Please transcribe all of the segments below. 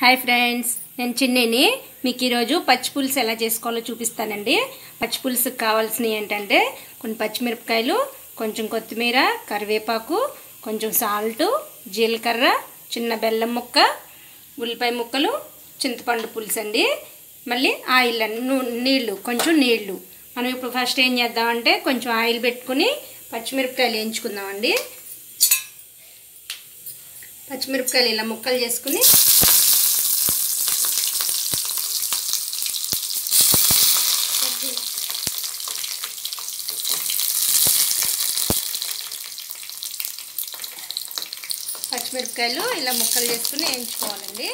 hi friends నేను చిన్నిని మీకు ఈరోజు పచ్చి పులుసు ఎలా చేసుకోవాలో చూపిస్తానండి పచ్చి పులుసుకి కావాల్సినవి ఏంటంటే కొన్ని పచ్చిమిరపకాయలు కొంచెం కొత్తిమీర కరివేపాకు కొంచెం సాల్టు జీలకర్ర చిన్న బెల్లం ముక్క ఉల్లిపాయ ముక్కలు చింతపండు పులుసు అండి మళ్ళీ ఆయిల్ అండి నూ- నీళ్ళు కొంచెం నీళ్ళు మనం ఇప్పుడు ఫస్ట్ ఏం చేద్దామంటే కొంచెం ఆయిల్ పెట్టుకుని పచ్చిమిరపకాయలు వేయించుకుందామండి పచ్చిమిరపకాయలు ఇలా ముక్కలు చేసుకుని పచ్చిమిరపకాయలు ఇలా ముక్కలు చేసుకుని వేయించుకోవాలండి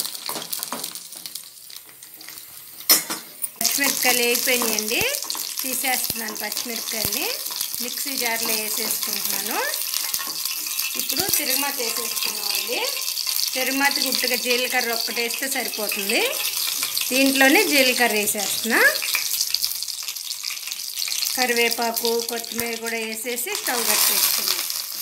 పచ్చిమిరపకాయలు వేగిపోయినాయండి తీసేస్తున్నాను పచ్చిమిరపకాయల్ని మిక్సీ జార్లో వేసేసుకుంటున్నాను ఇప్పుడు తిరుగుమాత వేసేసుకున్నామండి తిరుగుమాత గుట్టుగా జీలకర్ర ఒక్కటి వేస్తే సరిపోతుంది దీంట్లోనే జీలకర్ర వేసేస్తున్నా కరివేపాకు కొత్తిమీర కూడా వేసేసి స్టవ్ కట్టేసుకున్నాం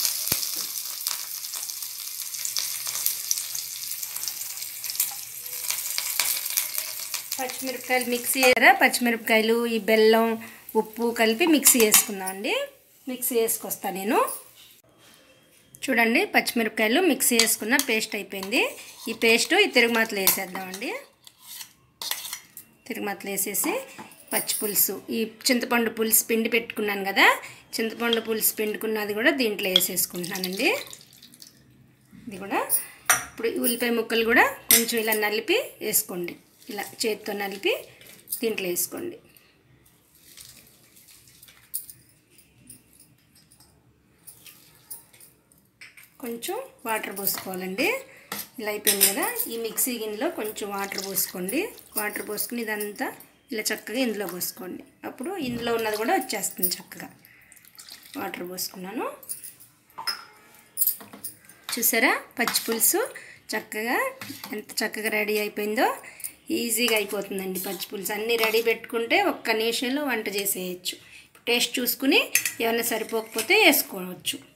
పచ్చిమిరపకాయలు మిక్సీ వేయరా పచ్చిమిరపకాయలు ఈ బెల్లం ఉప్పు కలిపి మిక్సీ వేసుకుందాం అండి మిక్సీ వేసుకొస్తా నేను చూడండి పచ్చిమిరపకాయలు మిక్సీ వేసుకున్న పేస్ట్ అయిపోయింది ఈ పేస్ట్ ఈ తిరుగుమాతలు వేసేద్దామండి తిరుగుమాతలు వేసేసి పచ్చి పులుసు ఈ చింతపండు పులుసు పిండి పెట్టుకున్నాను కదా చింతపండు పులుసు పిండుకున్నది కూడా దీంట్లో వేసేసుకుంటున్నానండి ఇది కూడా ఇప్పుడు ఈ ఉల్లిపాయ ముక్కలు కూడా కొంచెం ఇలా నలిపి వేసుకోండి ఇలా చేతితో నలిపి దీంట్లో వేసుకోండి కొంచెం వాటర్ పోసుకోవాలండి ఇలా అయిపోయింది కదా ఈ మిక్సీ గిన్నెలో కొంచెం వాటర్ పోసుకోండి వాటర్ పోసుకుని ఇదంతా ఇలా చక్కగా ఇందులో పోసుకోండి అప్పుడు ఇందులో ఉన్నది కూడా వచ్చేస్తుంది చక్కగా వాటర్ పోసుకున్నాను చూసారా పచ్చి పులుసు చక్కగా ఎంత చక్కగా రెడీ అయిపోయిందో ఈజీగా అయిపోతుందండి పచ్చి పులుసు అన్నీ రెడీ పెట్టుకుంటే ఒక్క నిమిషంలో వంట చేసేయచ్చు టేస్ట్ చూసుకుని ఏమైనా సరిపోకపోతే వేసుకోవచ్చు